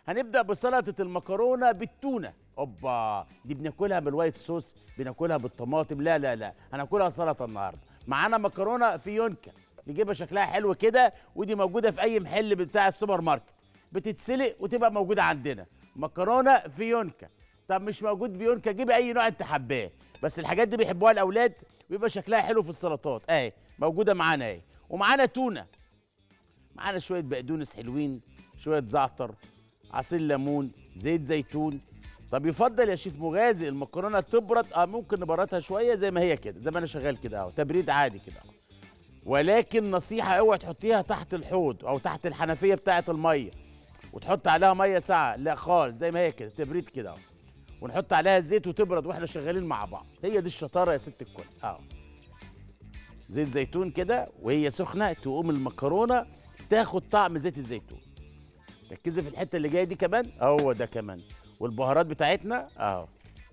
هنبدا بسلطه المكرونه بالتونه اوبا دي بناكلها بالوايت صوص بناكلها بالطماطم لا لا لا هناكلها سلطه النهارده معانا مكرونه فيونكه نجيبها شكلها حلو كده ودي موجوده في اي محل بتاع السوبر ماركت بتتسلق وتبقى موجوده عندنا مكرونه فيونكه طب مش موجود فيونكه جيبي اي نوع انت حباه بس الحاجات دي بيحبوها الاولاد ويبقى شكلها حلو في السلطات اهي موجوده معانا اهي ومعانا تونه معانا شويه بقدونس حلوين شويه زعتر عصير ليمون زيت زيتون طب يفضل يا شيف مغازي المكرونه تبرد اه ممكن نبردها شويه زي ما هي كده زي ما انا شغال كده اهو تبريد عادي كده اهو ولكن نصيحه اوعي تحطيها تحت الحوض او تحت الحنفيه بتاعه الميه وتحط عليها ميه ساقعه لا خالص زي ما هي كده تبريد كده اهو ونحط عليها زيت وتبرد واحنا شغالين مع بعض هي دي الشطاره يا ست الكل اهو زيت زيتون كده وهي سخنه تقوم المكرونه تاخد طعم زيت الزيتون ركزي في الحته اللي جايه دي كمان هو ده كمان والبهارات بتاعتنا اهو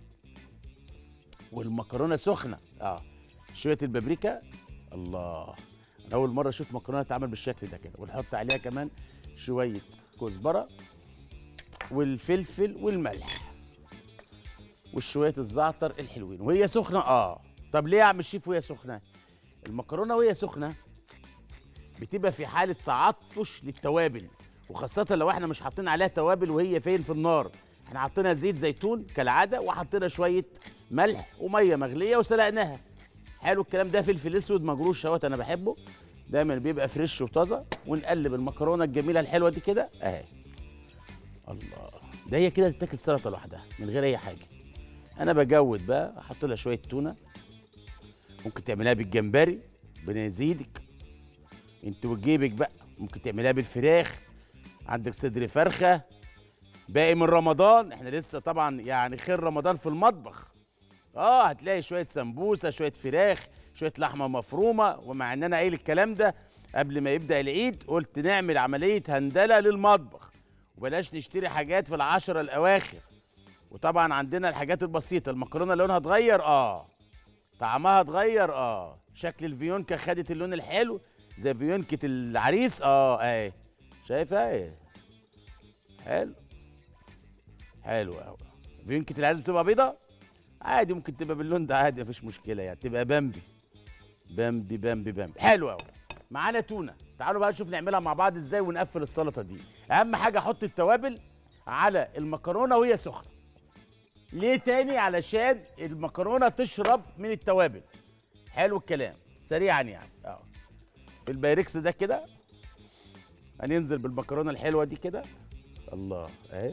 والمكرونه سخنه اه شويه البابريكا الله انا اول مره اشوف مكرونه تعمل بالشكل ده كده ونحط عليها كمان شويه كزبره والفلفل والملح وشويه الزعتر الحلوين وهي سخنه اه طب ليه يا عم الشيف وهي سخنه المكرونه وهي سخنه بتبقى في حاله تعطش للتوابل وخاصه لو احنا مش حاطين عليها توابل وهي فين في النار احنا حطينا زيت زيتون كالعاده وحطينا شويه ملح وميه مغليه وسلقناها حلو الكلام ده فلفل اسود مجروش اهوت انا بحبه دايما بيبقى فريش وطازه ونقلب المكرونه الجميله الحلوه دي كده اهي الله ده هي كده تتاكل سلطه لوحدها من غير اي حاجه انا بجود بقى احط لها شويه تونه ممكن تعملها بالجمبري ربنا يزيدك انت وجيبك بقى ممكن تعملها بالفراخ عندك صدر فرخه باقي من رمضان احنا لسه طبعا يعني خير رمضان في المطبخ اه هتلاقي شويه سمبوسه شويه فراخ شويه لحمه مفرومه ومع ان انا قايل الكلام ده قبل ما يبدا العيد قلت نعمل عمليه هندله للمطبخ وبلاش نشتري حاجات في العشرة الاواخر وطبعا عندنا الحاجات البسيطه المكرونه لونها اتغير اه طعمها اتغير اه شكل الفيونكه خدت اللون الحلو زي فيونكه العريس اه اهي شايفه ايه حلو حلو قوي فيونكه العريس بتبقى بيضه عادي ممكن تبقى باللون ده عادي مفيش مشكله يعني تبقى بامبي بامبي بامبي بامبي حلو قوي معانا تونه تعالوا بقى نشوف نعملها مع بعض ازاي ونقفل السلطه دي اهم حاجه احط التوابل على المكرونه وهي سخنه ليه تاني علشان المكرونه تشرب من التوابل حلو الكلام سريعا يعني اه في البايركس ده كده هننزل بالمكرونه الحلوه دي كده الله اهي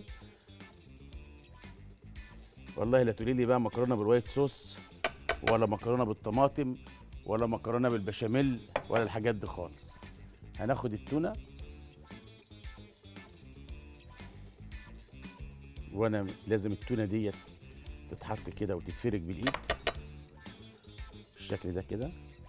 والله لا تقولي لي بقى مكرونه بالوايت صوص ولا مكرونه بالطماطم ولا مكرونه بالبشاميل ولا الحاجات دي خالص هناخد التونه وانا لازم التونه ديت تتحط كده وتتفرج بالايد بالشكل ده كده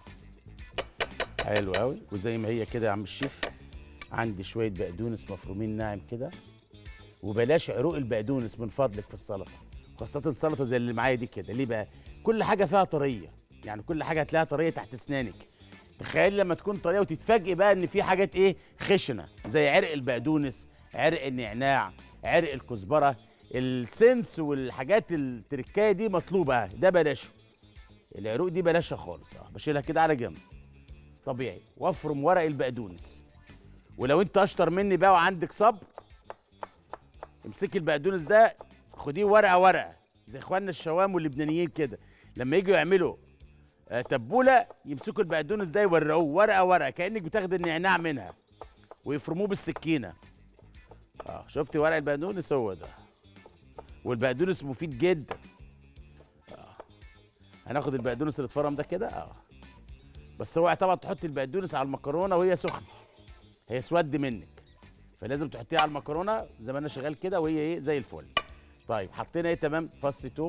حلو قوي وزي ما هي كده يا عم الشيف عندي شويه بقدونس مفرومين ناعم كده وبلاش عروق البقدونس من فضلك في السلطه خاصة السلطة زي اللي معايا دي كده ليه بقى؟ كل حاجة فيها طرية يعني كل حاجة هتلاقيها طرية تحت اسنانك تخيل لما تكون طرية وتتفاجئ بقى ان في حاجات ايه خشنة زي عرق البقدونس عرق النعناع عرق الكزبرة السنس والحاجات التركايه دي مطلوبة ده بلاشه العروق دي بلاشها خالص اه بشيلها كده على جنب طبيعي وافرم ورق البقدونس ولو انت اشطر مني بقى وعندك صبر امسكي البقدونس ده خديه ورقه ورقه زي اخواننا الشوام واللبنانيين كده لما يجوا يعملوا آه، تبوله يمسكوا البقدونس ده يورقوه ورقه ورقه كانك بتاخد النعناع منها ويفرموه بالسكينه اه شفتي ورق البقدونس هو ده والبقدونس مفيد جدا اه هناخد البقدونس اللي اتفرم ده كده اه بس اوعي طبعا تحط البقدونس على المكرونه وهي سخنه هي سود منك فلازم تحطيها على المكرونه زي ما انا شغال كده وهي ايه زي الفل طيب حطينا ايه تمام فص توم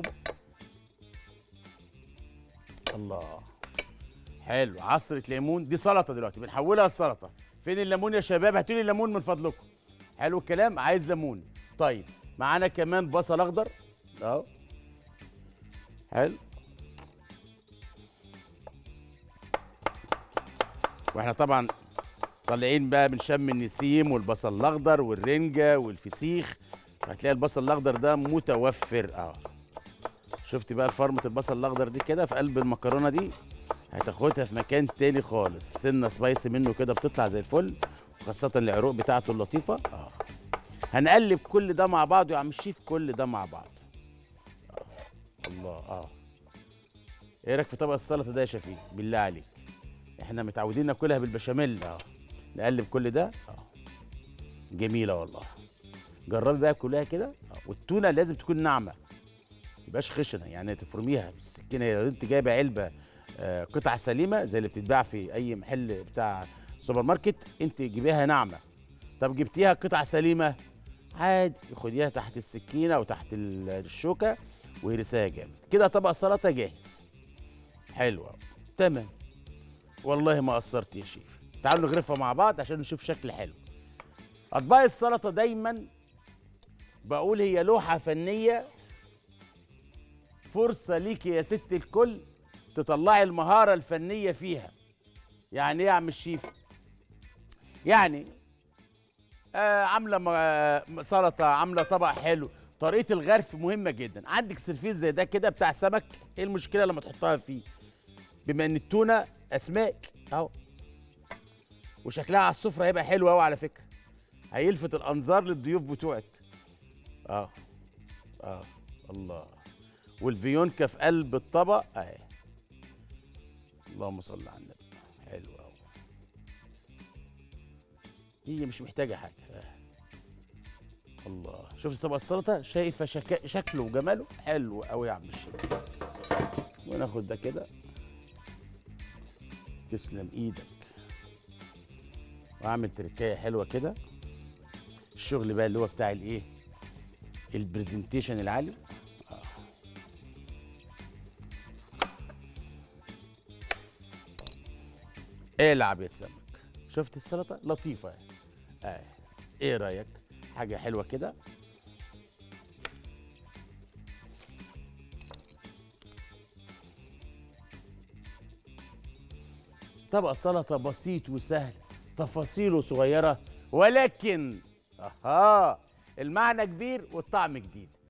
الله حلو عصرة ليمون دي سلطة دلوقتي بنحولها لسلطة فين الليمون يا شباب هاتوا لي ليمون من فضلكم حلو الكلام عايز ليمون طيب معانا كمان بصل اخضر اهو حلو واحنا طبعا طالعين بقى من شم النسيم والبصل الاخضر والرنجه والفسيخ هتلاقي البصل الاخضر ده متوفر اه شفت بقى فرمه البصل الاخضر دي كده في قلب المكرونه دي هتاخدها في مكان تاني خالص سنه سبايسي منه كده بتطلع زي الفل وخاصه العروق بتاعته اللطيفه اه هنقلب كل ده مع بعض يا عم الشيف كل ده مع بعض آه. الله اه ايه رايك في طبق السلطه ده يا شفيق بالله عليك احنا متعودين ناكلها بالبشاميل اه نقلب كل ده اه جميله والله جربي بقى كلها كده آه. والتونه لازم تكون ناعمه ما تبقاش خشنه يعني تفرميها بالسكينه لو انت جايبه علبه آه، قطع سليمه زي اللي بتتباع في اي محل بتاع سوبر ماركت انت جيبيها ناعمه طب جبتيها قطع سليمه عادي خديها تحت السكينه او تحت ال- الشوكه وهرسها جامد كده طبق سلطه جاهز حلو أوي. تمام والله ما قصرت يا شيف تعالوا نغرفها مع بعض عشان نشوف شكل حلو اطباق السلطه دايما بقول هي لوحه فنيه فرصه ليكي يا ست الكل تطلعي المهاره الفنيه فيها يعني ايه يا عم الشيف يعني آه عامله م- سلطه عامله طبق حلو طريقه الغرف مهمه جدا عندك سرفيس زي ده كده بتاع سمك ايه المشكله لما تحطها فيه بما ان التونه اسماك اهو وشكلها على السفره هيبقى حلو قوي على فكره هيلفت الانظار للضيوف بتوعك اه اه الله والفيونكه في قلب الطبق اهي اللهم صل على النبي حلو قوي هي مش محتاجه حاجه آه. الله شفت طبق السلطه شايفه شكا... شكله وجماله حلو قوي يا عم الشيف وناخد ده كده تسلم ايدك واعمل تركايه حلوه كده الشغل بقى اللي هو بتاع الايه البرزنتيشن العالي آه. العب يا سمك شفت السلطه لطيفه اه ايه رايك حاجه حلوه كده طبق سلطه بسيط وسهل تفاصيله صغيره ولكن اها المعنى كبير والطعم جديد